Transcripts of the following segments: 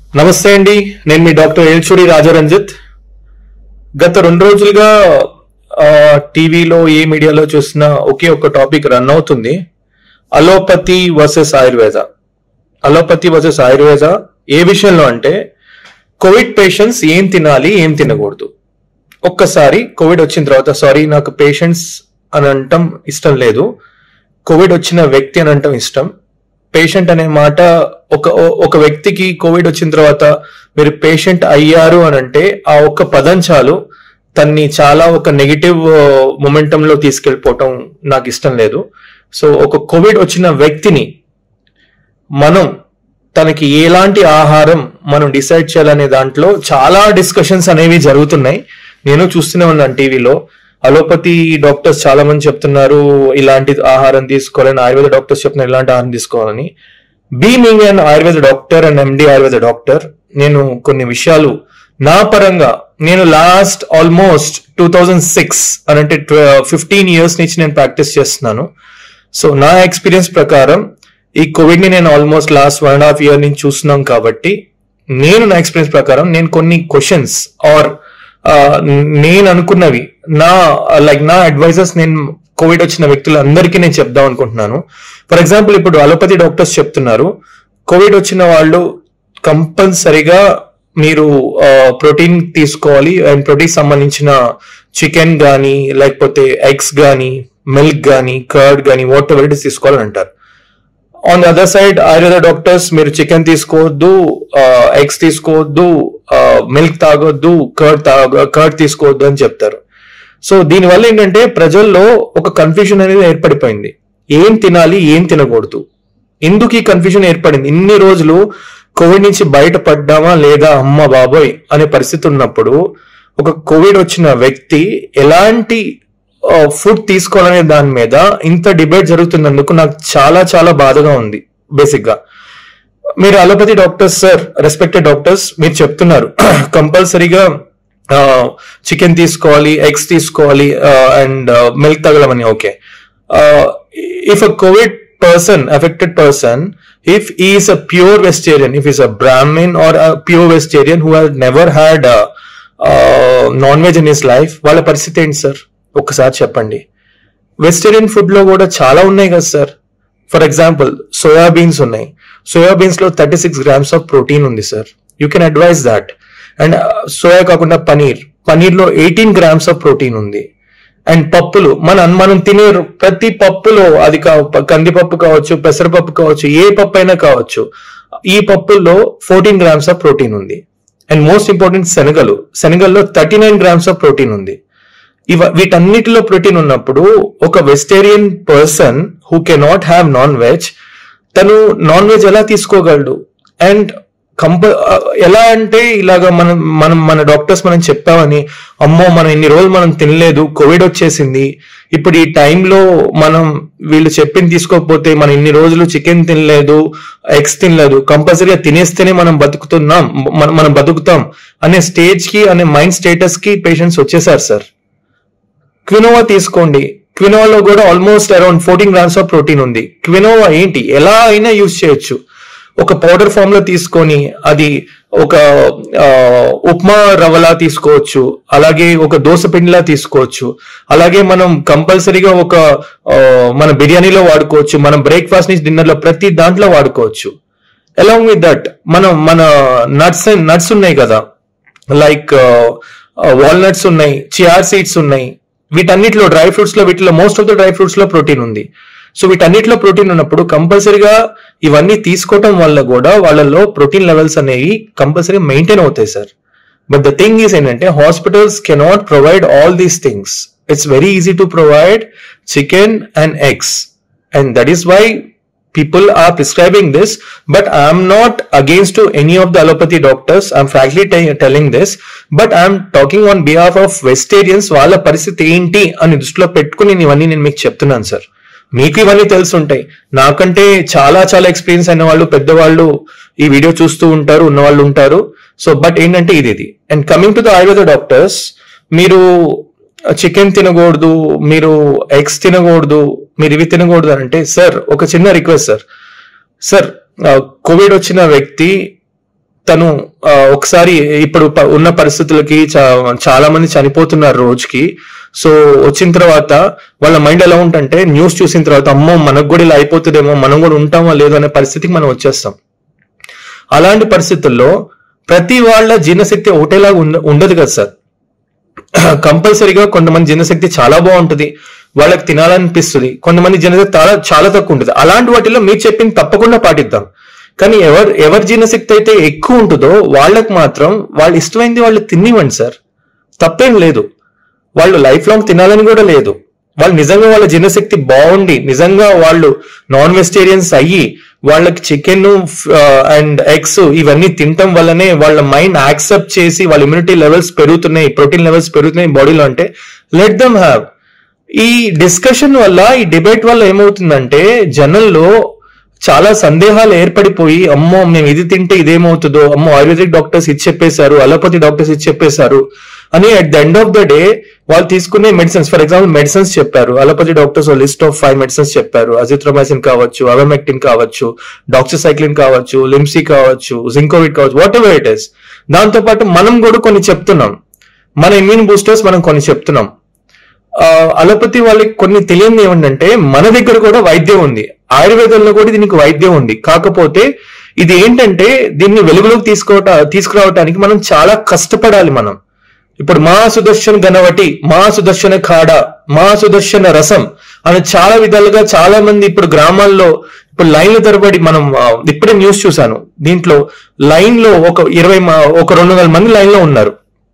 నమస్తే అండి నేను మీ డాక్టర్ ఏల్చూరి రాజారంజిత్ గత రెండు రోజులుగా ఆ, టీవీలో ఏ మీడియాలో చూసినా ఒకే ఒక టాపిక్ రన్ అవుతుంది allopathy versus Ayurveda allopathy versus Ayurveda ఏ విషయంలో అంటే కోవిడ్ పేషెంట్స్ ఏం తినాలి ఏం తినకూడదు ఒక్కసారి కోవిడ్ వచ్చిన తర్వాత సారీ నాకు పేషెంట్స్ అని అంటాం ఇష్టం లేదు కోవిడ్ వచ్చిన వ్యక్తి అని అంటాం ఇష్టం పేషెంట్ అనే మాట ఒక ఒక వ్యక్తికి కోవిడ్ వచ్చిన తర్వాత మీరు పేషెంట్ అయ్యారు అని అంటే ఆ ఒక్క పదం చాలు తన్ని చాలా ఒక నెగిటివ్ మొమెంటం లో తీసుకెళ్ళిపోవటం నాకు ఇష్టం లేదు సో ఒక కోవిడ్ వచ్చిన వ్యక్తిని మనం తనకి ఎలాంటి ఆహారం మనం డిసైడ్ చేయాలనే దాంట్లో చాలా డిస్కషన్స్ అనేవి జరుగుతున్నాయి నేను చూస్తూనే ఉన్నాను టీవీలో అలోపతి డాక్టర్స్ చాలా మంది చెప్తున్నారు ఇలాంటి ఆహారం తీసుకోవాలని ఆయుర్వేద డాక్టర్స్ చెప్తున్నారు ఇలాంటి ఆహారం తీసుకోవాలని బీమింగ్ and Ayurveda doctor and MD Ayurveda doctor నేను కొన్ని విషయాలు నా పరంగా నేను last almost two thousand six అని అంటే ఫిఫ్టీన్ ఇయర్స్ నుంచి నేను ప్రాక్టీస్ చేస్తున్నాను సో నా ఎక్స్పీరియన్స్ ప్రకారం ఈ కోవిడ్ ని నేను almost last one and half year నుంచి చూస్తున్నాం కాబట్టి నేను నా ఎక్స్పీరియన్స్ ప్రకారం నేను కొన్ని క్వశ్చన్స్ ఆర్ నేను అనుకున్నవి నా లైక్ నా అడ్వైజర్స్ నేను కోవిడ్ వచ్చిన వ్యక్తులందరికీ నేను చెప్దాం అనుకుంటున్నాను ఫర్ ఎగ్జాంపుల్ ఇప్పుడు అలోపతి డాక్టర్స్ చెప్తున్నారు కోవిడ్ వచ్చిన వాళ్ళు కంపల్సరిగా మీరు ప్రోటీన్ తీసుకోవాలి అండ్ ప్రోటీన్ సంబంధించిన చికెన్ కానీ లేకపోతే ఎగ్స్ కానీ మిల్క్ కానీ కర్డ్ కానీ వాట్ ఎవర్ ఇట్ ఇస్ తీసుకోవాలని అంటారు on the other side Ayurveda doctors మీరు చికెన్ తీసుకోవద్దు ఎగ్స్ తీసుకోవద్దు మిల్క్ తాగొద్దు కర్డ్ తాగ కర్డ్ తీసుకోవద్దు అని చెప్తారు సో దీనివల్ల ఏంటంటే ప్రజల్లో ఒక కన్ఫ్యూజన్ అనేది ఏర్పడిపోయింది ఏం తినాలి ఏం తినకూడదు ఎందుకు ఈ కన్ఫ్యూజన్ ఏర్పడింది ఇన్ని రోజులు కోవిడ్ నుంచి బయటపడ్డామా లేదా అమ్మ బాబోయ్ అనే పరిస్థితి ఉన్నప్పుడు ఒక కోవిడ్ వచ్చిన వ్యక్తి ఎలాంటి ఫుడ్ తీసుకోవాలనే దాని మీద ఇంత డిబేట్ జరుగుతున్నందుకు నాకు చాలా చాలా బాధగా ఉంది బేసిక్ గా మీరు allopathy doctors sir respected doctors మీరు చెప్తున్నారు కంపల్సరీగా చికెన్ తీసుకోవాలి ఎగ్స్ తీసుకోవాలి అండ్ మిల్క్ తగలమని okay if uh Covid person affected person if he is a pure vegetarian if he's a brahmin or a pure vegetarian who has never had uh, uh, non-veg in his life వాళ్ళ పరిస్థితి ఏంటి sir ఒక్కసారి చెప్పండి vegetarian food లో కూడా చాలా ఉన్నాయి కదా సార్ ఫర్ ఎగ్జాంపుల్ సోయాబీన్స్ ఉన్నాయి సోయాబీన్స్ లో thirty six grams of protein ఉంది sir you can advise that and soya కాకుండా పనీర్ పనీర్ లో ఎయిటీన్ గ్రామ్స్ ఆఫ్ ప్రోటీన్ ఉంది అండ్ పప్పులు మన మనం తినే ప్రతి పప్పులో అది కా- కందిపప్పు కావచ్చు పెసరపప్పు కావచ్చు ఏ పప్పు అయినా కావచ్చు ఈ పప్పుల్లో ఫోర్టీన్ గ్రామ్స్ ఆఫ్ ప్రోటీన్ ఉంది అండ్ మోస్ట్ ఇంపార్టెంట్ శనగలు శనగల్లో thirty nine grams of protein ఉంది ఇవ వీటన్నిటిలో ప్రోటీన్ ఉన్నప్పుడు ఒక vegetarian person who cannot have non veg తను నాన్ వెజ్ ఎలా తీసుకోగలడు అండ్ కంప ఎలా అంటే ఇలాగ మనం మనం మన డాక్టర్స్ మనం చెప్పామని అమ్మో మనం ఇన్ని రోజులు మనం తినలేదు కోవిడ్ వచ్చేసింది ఇప్పుడు ఈ టైంలో మనం వీళ్ళు చెప్పింది తీసుకోకపోతే మనం ఇన్ని రోజులు చికెన్ తినలేదు ఎగ్స్ తినలేదు కంపల్సరీగా తినేస్తేనే మనం బతుకుతున్నాం మనం మనం బతుకుతాం అనే స్టేజ్ కి అనే మైండ్ స్టేటస్ కి పేషెంట్స్ వచ్చేసారు సార్ క్వినోవా తీసుకోండి క్వినోవాలో కూడా almost around fourteen grams of protein ఉంది క్వినోవా ఏంటి ఎలా అయినా యూజ్ చేయొచ్చు ఒక పౌడర్ ఫామ్ లో తీసుకొని అది ఒక ఆ, ఉప్మా రవ్వలా తీసుకోవచ్చు అలాగే ఒక దోశ పిండిలా తీసుకోవచ్చు అలాగే మనం కంపల్సరీగా ఒక ఆ, మన బిర్యానీలో వాడుకోవచ్చు మనం బ్రేక్ఫాస్ట్ నుంచి డిన్నర్ లో ప్రతి దాంట్లో వాడుకోవచ్చు అలాంగ్ విత్ దట్ మనం మన నట్స్ నట్స్ ఉన్నాయి కదా లైక్ వాల్నట్స్ ఉన్నాయి చియార్ సీడ్స్ ఉన్నాయి వీటన్నిటిలో డ్రై ఫ్రూట్స్ లో వీటిలో most of the dry fruits లో ప్రోటీన్ ఉంది సో వీటన్నిటిలో ప్రోటీన్ ఉన్నప్పుడు కంపల్సరీగా ఇవన్నీ తీసుకోవటం వల్ల కూడా వాళ్ళలో ప్రోటీన్ లెవెల్స్ అనేవి కంపల్సరీ మెయింటైన్ అవుతాయి sir but the thing is ఏంటంటే hospitals cannot provide all these things it's very easy to provide chicken and eggs and that is why people are prescribing this but i'm not against to any of the allopathy doctors i'm frankly te- telling this but i'm talking on behalf of vegetarians వాళ్ళ పరిస్థితి ఏంటి అని దృష్టిలో పెట్టుకుని నేను ఇవన్నీ నేను మీకు చెప్తున్నాను సార్ మీకు ఇవన్నీ తెలుసుంటాయి నాకంటే చాలా చాలా ఎక్స్పీరియన్స్ అయిన వాళ్ళు పెద్దవాళ్ళు ఈ వీడియో చూస్తూ ఉంటారు ఉన్న వాళ్ళు ఉంటారు సో బట్ ఏంటంటే ఇది ఇది and coming to the Ayurveda doctors మీరు చికెన్ తినకూడదు మీరు ఎగ్స్ తినకూడదు మీరు ఇవి తినకూడదు అని అంటే సార్ ఒక చిన్న రిక్వెస్ట్ సార్ సార్ కోవిడ్ వచ్చిన వ్యక్తి తను ఆ, ఒకసారి ఇప్పుడు ప- ఉన్న పరిస్థితులకి చా- చాలా మంది చనిపోతున్నారు రోజుకి సో వచ్చిన తర్వాత వాళ్ళ మైండ్ ఎలా ఉంటుంటే న్యూస్ చూసిన తర్వాత అమ్మో మనకు కూడా ఇలా అయిపోతుందేమో మనం కూడా ఉంటామో లేదో అనే పరిస్థితికి మనం వచ్చేస్తాం అలాంటి పరిస్థితుల్లో ప్రతి వాళ్ళ జీర్ణశక్తి ఒకటేలాగా ఉండ- ఉండదు కదా సార్ కంపల్సరీగా కొంతమంది జనశక్తి చాలా బాగుంటుంది వాళ్ళకి తినాలనిపిస్తుంది కొంతమంది జనశక్తి చాలా చాలా తక్కువ ఉంటుంది అలాంటి వాటిలో మీరు చెప్పింది తప్పకుండా పాటిద్దాం కానీ ఎవరు ఎవరి జీర్ణశక్తి అయితే ఎక్కువ ఉంటుందో వాళ్ళకి మాత్రం వాళ్ళు ఇష్టమైంది వాళ్ళు తినివ్వండి సార్ తప్పేం లేదు వాళ్ళు లైఫ్ లాంగ్ తినాలని కూడా లేదు వాళ్ళు నిజంగా వాళ్ళ జీర్ణశక్తి బాగుండి నిజంగా వాళ్ళు నాన్ వెజిటేరియన్స్ అయ్యి వాళ్ళకి చికెన్ అండ్ ఎగ్స్ ఇవన్నీ తినటం వల్లనే వాళ్ళ మైండ్ యాక్సెప్ట్ చేసి వాళ్ళ ఇమ్యూనిటీ లెవెల్స్ పెరుగుతున్నాయి ప్రోటీన్ లెవెల్స్ పెరుగుతున్నాయి బాడీలో అంటే లెట్ దమ్ హ్యావ్ ఈ డిస్కషన్ వల్ల ఈ డిబేట్ వల్ల ఏమవుతుందంటే జనంలో చాలా సందేహాలు ఏర్పడిపోయి అమ్మో మేము ఇది తింటే ఇదేమవుతుందో అమ్మో ఆయుర్వేదిక్ డాక్టర్స్ ఇది చెప్పేశారు అలోపతి డాక్టర్స్ ఇది చెప్పేశారు అని at the end of the day వాళ్ళు తీసుకునే మెడిసిన్స్ ఫర్ ఎగ్జాంపుల్ మెడిసిన్స్ చెప్పారు allopathy doctors list of five medicines చెప్పారు అజిత్రోమైసిన్ కావచ్చు అవమెక్టిన్ కావచ్చు డాక్సిసైక్లిన్ కావచ్చు లిమ్సీ కావచ్చు జింకోవిడ్ కావచ్చు వాట్ ఎవర్ ఇట్ ఇస్ దాంతో పాటు మనం కూడా కొన్ని చెప్తున్నాం మన ఇమ్యూన్ బూస్టర్స్ మనం కొన్ని చెప్తున్నాం ఆ, అలోపతి వాళ్ళకి కొన్ని తెలియని ఏమంటే మన దగ్గర కూడా వైద్యం ఉంది ఆయుర్వేదంలో కూడా దీనికి వైద్యం ఉంది కాకపోతే ఇది ఏంటంటే దీన్ని వెలుగులోకి తీసుకోవట తీసుకురావటానికి మనం చాలా కష్టపడాలి మనం ఇప్పుడు మా సుదర్శన గణవటి మా సుదర్శన కాడ మా సుదర్శన రసం అని చాలా విధాలుగా చాలా మంది ఇప్పుడు గ్రామాల్లో ఇప్పుడు లైన్ల తరబడి మనం ఆ, ఇప్పుడే న్యూస్ చూశాను దీంట్లో లైన్ లో ఒక ఇరవై మ- ఒక రెండు వందల మంది లైన్ లో ఉన్నారు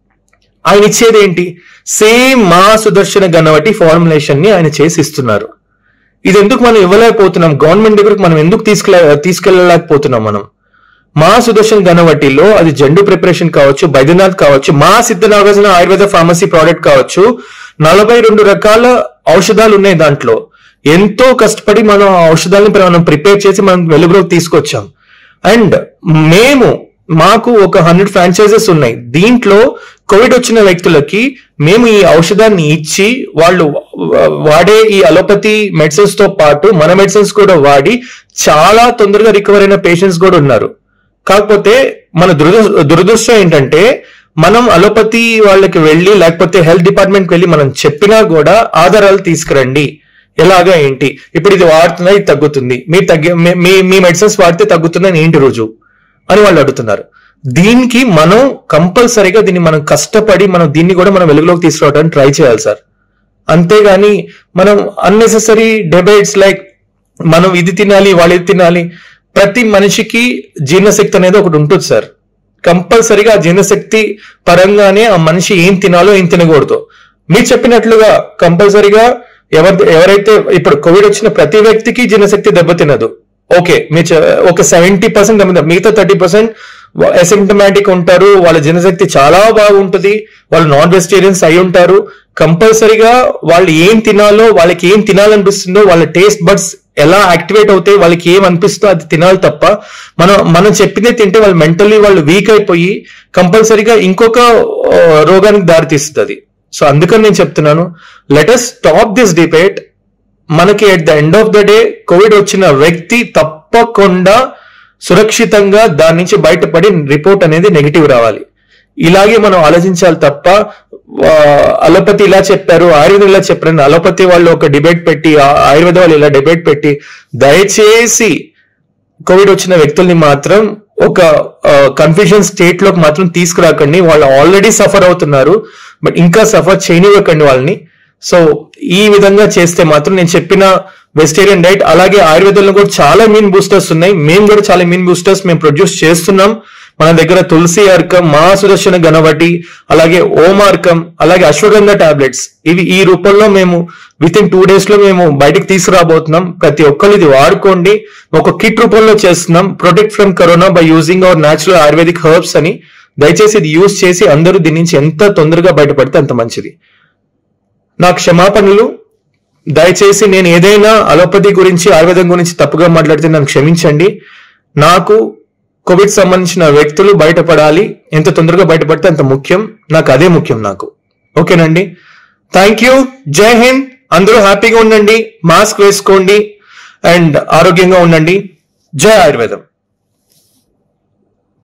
ఆయన ఇచ్చేది ఏంటి సేమ్ మా సుదర్శన గణవటి ఫార్ములేషన్ ని ఆయన చేసి ఇస్తున్నారు ఇది ఎందుకు మనం ఇవ్వలేకపోతున్నాం గవర్నమెంట్ దగ్గరకు మనం ఎందుకు తీసుకెళ్ళ తీసుకెళ్ళలేకపోతున్నాం మనం మా సుదర్శన్ గణవటిలో అది జెండు ప్రిపరేషన్ కావచ్చు బైద్యనాథ్ కావచ్చు మా సిద్ధనాగార్జున ఆయుర్వేద ఫార్మసీ ప్రోడక్ట్ కావచ్చు నలభై రెండు రకాల ఔషధాలు ఉన్నాయి దాంట్లో ఎంతో కష్టపడి మనం ఆ ఔషధాలను మనం ప్రిపేర్ చేసి మనం వెలుగులోకి తీసుకొచ్చాం అండ్ మేము మాకు ఒక హండ్రెడ్ ఫ్రాంచైజెస్ ఉన్నాయి దీంట్లో కోవిడ్ వచ్చిన వ్యక్తులకి మేము ఈ ఔషధాన్ని ఇచ్చి వాళ్ళు వా- వాడే ఈ అలోపతి మెడిసిన్స్ తో పాటు మన మెడిసిన్స్ కూడా వాడి చాలా తొందరగా రికవర్ అయిన పేషెంట్స్ కూడా ఉన్నారు కాకపోతే మన దురద దురదృష్టం ఏంటంటే మనం అలోపతి వాళ్ళకి వెళ్ళి లేకపోతే హెల్త్ డిపార్ట్మెంట్కి వెళ్ళి మనం చెప్పినా కూడా ఆధారాలు తీసుకురండి ఎలాగా ఏంటి ఇప్పుడు ఇది వాడుతున్నా ఇది తగ్గుతుంది మీరు తగ్గి మీ- మీ మీ మెడిసిన్స్ వాడితే తగ్గుతుందని ఏంటి రుజువు అని వాళ్ళు అడుగుతున్నారు దీనికి మనం కంపల్సరీగా దీన్ని మనం కష్టపడి మనం దీన్ని కూడా మనం వెలుగులోకి తీసుకురావడానికి ట్రై చేయాలి సార్ అంతేగాని మనం అన్నెసెసరీ డిబేట్స్ లైక్ మనం ఇది తినాలి వాళ్ళు ఇది తినాలి ప్రతి మనిషికి జీర్ణశక్తి అనేది ఒకటి ఉంటుంది సార్ కంపల్సరీగా ఆ జీర్ణశక్తి పరంగానే ఆ మనిషి ఏం తినాలో ఏం తినకూడదు మీరు చెప్పినట్లుగా కంపల్సరీగా ఎవరి ఎవరైతే ఇప్పుడు కోవిడ్ వచ్చిన ప్రతి వ్యక్తికి జీర్ణశక్తి దెబ్బతినదు ఓకే మీరు చె- ఒక సెవెంటీ పర్సెంట్ మిగతా థర్టీ పర్సెంట్ అసిమ్టమాటిక్ ఉంటారు వాళ్ళ జనశక్తి చాలా బాగుంటుంది వాళ్ళు నాన్ వెజిటేరియన్స్ అయి ఉంటారు కంపల్సరీగా వాళ్ళు ఏం తినాలో వాళ్ళకి ఏం తినాలనిపిస్తుందో వాళ్ళ టేస్ట్ బడ్స్ ఎలా యాక్టివేట్ అవుతాయి వాళ్ళకి ఏం అనిపిస్తుందో అది తినాలి తప్ప మనం మనం చెప్పిందే తింటే వాళ్ళు మెంటల్లీ వాళ్ళు వీక్ అయిపోయి కంపల్సరీగా ఇంకొక ఆ, రోగానికి దారితీస్తుంది సో అందుకని నేను చెప్తున్నాను let us stop this debate మనకి at the end of the day Covid వచ్చిన వ్యక్తి తప్పకుండా సురక్షితంగా దాని నుంచి బయటపడి రిపోర్ట్ అనేది నెగిటివ్ రావాలి ఇలాగే మనం ఆలోచించాలి తప్ప ఆ, అలోపతి ఇలా చెప్పారు ఆయుర్వేదం ఇలా చెప్పారు అలోపతి వాళ్ళు ఒక డిబేట్ పెట్టి ఆ- ఆయుర్వేద వాళ్ళు ఇలా డిబేట్ పెట్టి దయచేసి కోవిడ్ వచ్చిన వ్యక్తుల్ని మాత్రం ఒక కన్ఫ్యూజన్ స్టేట్ లోకి మాత్రం తీసుకురాకండి వాళ్ళు ఆల్రెడీ సఫర్ అవుతున్నారు బట్ ఇంకా సఫర్ చేయనివ్వకండి వాళ్ళని సో ఈ విధంగా చేస్తే మాత్రం నేను చెప్పిన వెజిటేరియన్ డైట్ అలాగే ఆయుర్వేదంలో కూడా చాలా ఇమ్యూన్ బూస్టర్స్ ఉన్నాయి మేము కూడా చాలా ఇమ్యూన్ బూస్టర్స్ మేము ప్రొడ్యూస్ చేస్తున్నాం మన దగ్గర తులసి అర్కం మహాసుదర్శన గణవటి అలాగే ఓమార్కం అలాగే అశ్వగంధ టాబ్లెట్స్ ఇవి ఈ రూపంలో మేము విత్ ఇన్ టూ డేస్ లో మేము బయటికి తీసుకురాబోతున్నాం ప్రతి ఒక్కరు ఇది వాడుకోండి ఒక కిట్ రూపంలో చేస్తున్నాం protect from corona by using our natural ayurvedic herbs అని దయచేసి ఇది యూజ్ చేసి అందరూ దీని నుంచి ఎంత తొందరగా బయటపడితే అంత మంచిది నా క్షమాపణలు దయచేసి నేను ఏదైనా అలోపతి గురించి ఆయుర్వేదం గురించి తప్పుగా మాట్లాడితే నన్ను క్షమించండి నాకు కోవిడ్ సంబంధించిన వ్యక్తులు బయటపడాలి ఎంత తొందరగా బయటపడితే అంత ముఖ్యం నాకు అదే ముఖ్యం నాకు ఓకేనండి థ్యాంక్ యూ జై హింద్ అందరూ హ్యాపీగా ఉండండి మాస్క్ వేసుకోండి అండ్ ఆరోగ్యంగా ఉండండి జై ఆయుర్వేదం